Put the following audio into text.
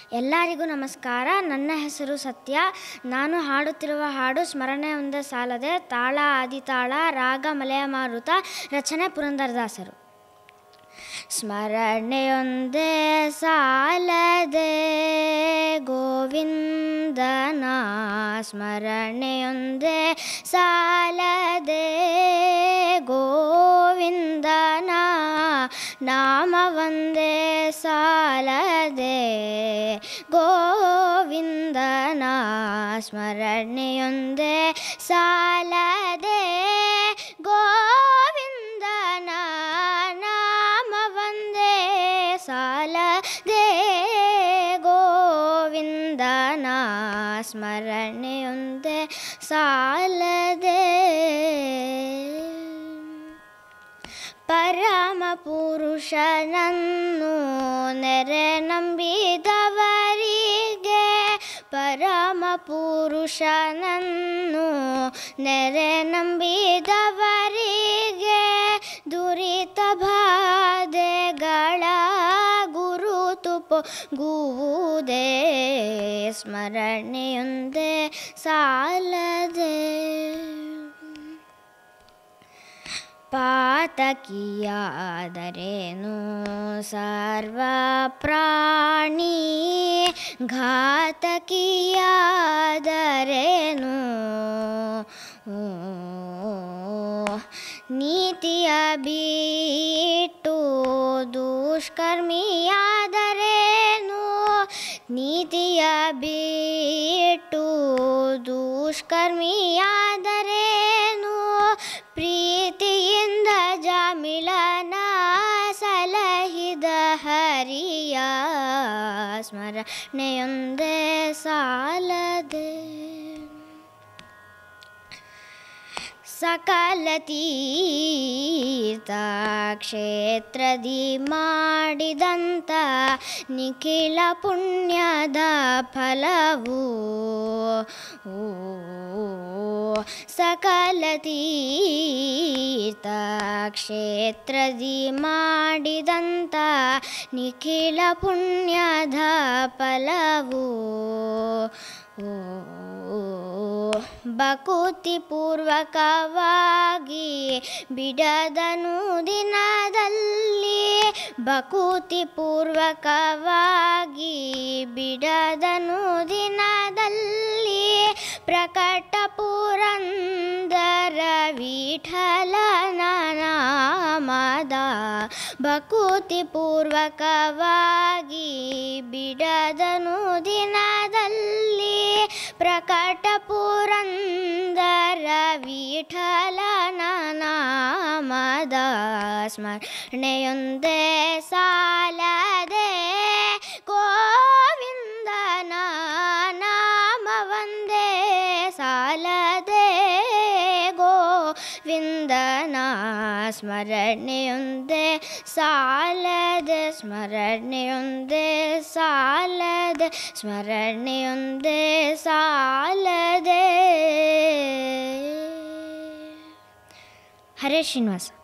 ಎಲ್ಲರಿಗೂ ನಮಸ್ಕಾರ ನನ್ನ ಹೆಸರು ಸತ್ಯ ನಾನು ಹಾಡುತ್ತಿರುವ ಹಾಡು ಸ್ಮರಣೆ ಒಂದೇ ಸಾಲದೆ ತಾಳ ಆದಿತಾಳ ರಾಗ ಮಲೆಯ ಮಾರುತ ರಚನೆ ಪುರಂದರದಾಸರು ಸ್ಮರಣೆಯೊಂದೇ ಸಾಲದೆ ಗೋವಿಂದನ ಸ್ಮರಣೆಯೊಂದೇ ಸಾಲದೆ ಗೋವಿಂದನ ನಾಮವೊಂದೇ ಸಾಲದೆ ಗೋವಿಂದನ ಸ್ಮರಣೆಯೊಂದೇ ಸಾಲದೆ ಗೋವಿಂದನ ನಾಮವೊಂದೇ ಸಾಲದೆ ಗೋವಿಂದನ ಸ್ಮರಣೆಯೊಂದೇ ಸಾಲದೆ ಪರಮ ಪುರುಷನನ್ನು ನೆರೆ ನಂಬಿದವರಿಗೆ ಪರಮ ಪುರುಷನನ್ನು ನೆರೆ ನಂಬಿದವರಿಗೆ ದುರಿತ ಬಾಧೆಗಳ ಗುರುತು ಪೊಗುವುದೇ ಸ್ಮರಣೆಯೊಂದೇ ಸಾಲದೆ ಪಾತಕಿಯಾದರೇನು ಸರ್ವ ಪ್ರಾಣಿ ಘಾತಕಿಯಾದರೇನು ಓ, ನೀತಿಯ ಬಿಟ್ಟು ದುಷ್ಕರ್ಮಿಯಾದರೇನು ನೀತಿಯ ಬಿಟ್ಟು ದುಷ್ಕರ್ಮಿಯಾದರೇನು ಪ್ರೀತಿಯಿಂದ ಜಾಮಿಳನ ಸಲಹಿದ ಹರಿಯ ಸ್ಮರಣೆಯೊಂದೇ ಸಾಲದೆ ಸಕಲ ತೀರ್ಥ ಕ್ಷೇತ್ರದಿ ಮಾಡಿದಂಥ ನಿಖಿಲ ಪುಣ್ಯದ ಫಲವು ಓ ಸಕಲ ತೀರ್ಥ ಕ್ಷೇತ್ರದಿ ಮಾಡಿದಂಥ ನಿಖಿಲ ಪುಣ್ಯದ ಫಲವು ಓ ಬಕುತಿ ಪೂರ್ವಕವಾಗಿ ಬಿಡದನು ದಿನದಲ್ಲಿ ಬಕುತಿ ಪೂರ್ವಕವಾಗಿ ಬಿಡದನು ದಿನದಲ್ಲಿ ಪ್ರಕಟ ಪುರಂದರ ವಿಠಲನ ನಾಮದ ಬಕುತಿ ಪೂರ್ವಕವಾಗಿ ಬಿಡದನು ದಿನದಲ್ಲಿ ಪ್ರಕಟ ಪುರಂದರ ವಿಠಲನ ನಾಮದ ಸ್ಮರಣೆಯೊಂದೇ ಸಾಲದೆ ಗೋವಿಂದನ ನಾಮವೊಂದೇ ಸಾಲದೆ ಗೋವಿಂದನ ಸ್ಮರಣೆಯೊಂದೇ ಸಾಲದೆ ಸ್ಮರಣೆಯೊಂದೇ ಸಾಲದೆ ಸ್ಮರಣೆಯೊಂದೇ ಸಾಲದೆ ಹರೇ ಶ್ರೀನಿವಾಸ